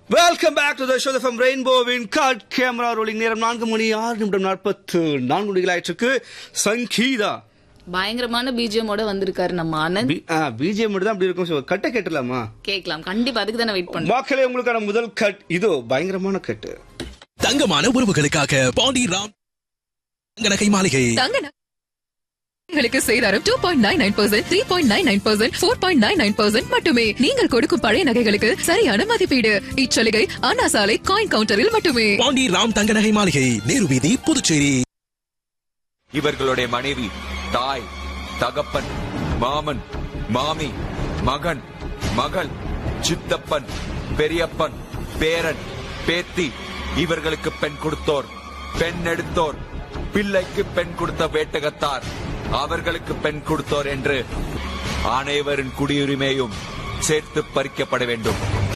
welcome back to the show from ரெயின்போவின் got camera rolling நேரம் நான்கு மணி ஆறு நிமிடம் நாற்பத்து நான்கு மணிகள் ஆயிற்றுக்கு சங்கீதா பயங்கரமான பிஜிஎமோட வந்திருக்காரு நம்ம ஆனந்த் பிஜிஎம் மட்டும் தான் அப்படி இருக்கும் So, கட்டை கேட்டலாமா கேட்கலாம் கண்டிப்பா அதுக்கு தானே வெயிட் பண்றோம் மக்களே உங்களுக்கான முதல் கட் இதோ பயங்கரமான கட்டு தங்கமான உறவுகளுக்காக பாண்டி ராம் தங்க நகை மாளிகை தங்க நகைகளுக்கு சேதாரம் two point nine nine percent three point nine nine percent four point nine nine percent மட்டுமே நீங்கள் கொடுக்கும் பழைய நகைகளுக்கு சரியான மதிப்பீடு இச்சலுகை அண்ணா சாலை காயின் கவுண்டரில் மட்டுமே பாண்டி ராம் தங்க நகை மாளிகை நேரு வீதி புதுச்சேரி இவர்களுடைய மனைவி தாய் தகப்பன் மாமன் மாமி மகன் மகள் சித்தப்பன் பெரியப்பன் பேரன் பேத்தி இவர்களுக்கு பெண் கொடுத்தோர் பெண் எடுத்தோர் பிள்ளைக்கு பெண் கொடுத்த வேட்டகத்தார் அவர்களுக்கு பெண் கொடுத்தோர் என்று அனைவரின் குடியுரிமையும் சேர்த்து பறிக்கப்பட வேண்டும்